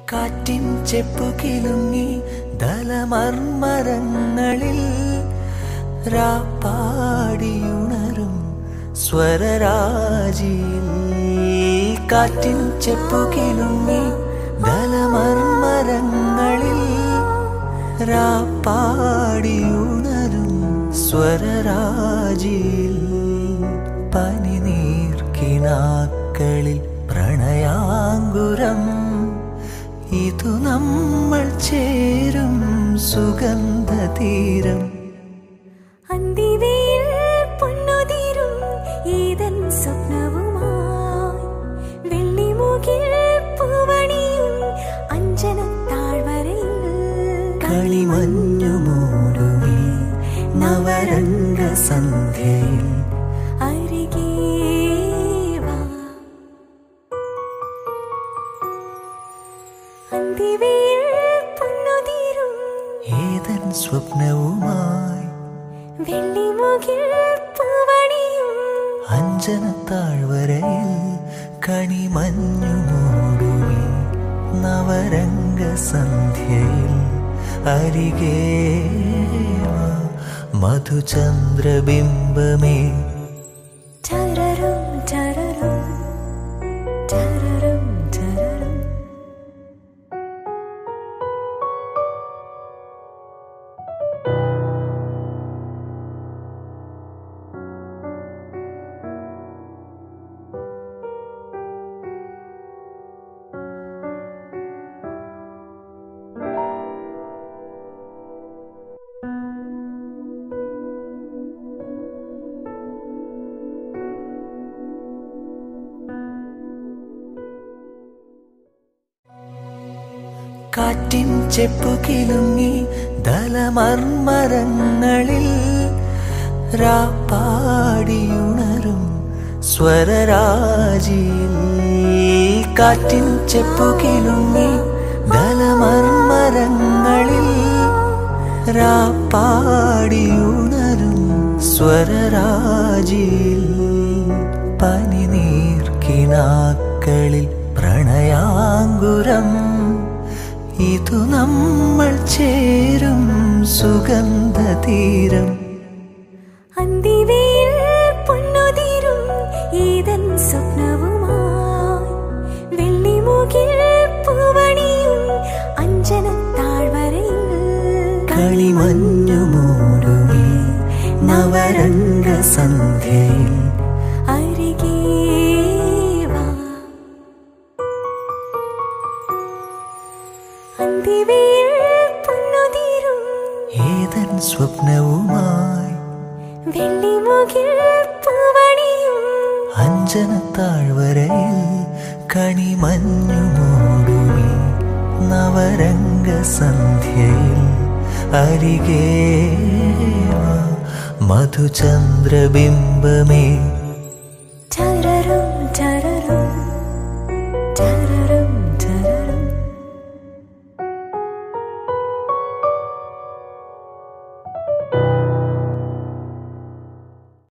കാറ്റിൻ ചെപ്പു കിലുങ്ങി ദലമർമരങ്ങളിൽ രാപ്പാടിയുണരും സ്വരരാജിയിൽ കാറ്റിൻ ചെപ്പു കിലുങ്ങി ദലമർമരങ്ങളിൽ രാപ്പാടിയുണരും സ്വരരാജിയിൽ പനിനീർക്കിനാക്കളിൽ പ്രണയാങ്കുരം ഇതു നമ്മൾ ചേരും സുഗന്ധതീരം അന്തിവേൽ പൊന്നുതിരും ഏതൻ സ്വപ്നവുമായി വെള്ളിമുകിൽ പൂവണിയും അഞ്ജന താഴ്വരയിൽ കളിമഞ്ഞു മൂടുമി നവരംഗ സന്ധ്യയിൽ അരികേ വാ അന്തിവേൽ പൊന്നുതിരും ഏതൻ സ്വപ്നവുമായി വെള്ളിമുകിൽ പൂവണിയും അഞ്ജന താഴ്വരയിൽ കണിമഞ്ഞു മൂടുമി നവരംഗ സന്ധ്യയിൽ അരികേ വാ, മധുചന്ദ്രബിംബമേ ചരരും ചരരും ചരരും ചരരും കാറ്റിൻ ചെപ്പു കിലുങ്ങി ദലമർമരങ്ങളിൽ രാപ്പാടിയുണരും സ്വരരാജിയിൽ കാറ്റിൻ ചെപ്പു കിലുങ്ങി ദലമർമരങ്ങളിൽ രാപ്പാടിയുണരും സ്വരരാജിയിൽ പനിനീർക്കിനാക്കളിൽ പ്രണയാങ്കുരം ഇതു നമ്മൾ ചേരും സുഗന്ധതീരം അന്തിവേൽ പൊന്നുതിരും ഏതൻ സ്വപ്നവുമായി വെള്ളിമുകിൽ പൂവണിയും അഞ്ജന താഴ്വരയിൽ കളിമഞ്ഞു മൂടുമി നവരംഗ സന്ധ്യയിൽ അരികേ വാ അന്തിവേൽ പൊന്നുതിരും ഏതൻ സ്വപ്നവുമായി വെള്ളിമുകിൽ പൂവണിയും അഞ്ജന താഴ്വരയിൽ കണിമഞ്ഞു മൂടുമി നവരംഗ സന്ധ്യയിൽ അരികേ വാ, മധുചന്ദ്രബിംബമേ ചര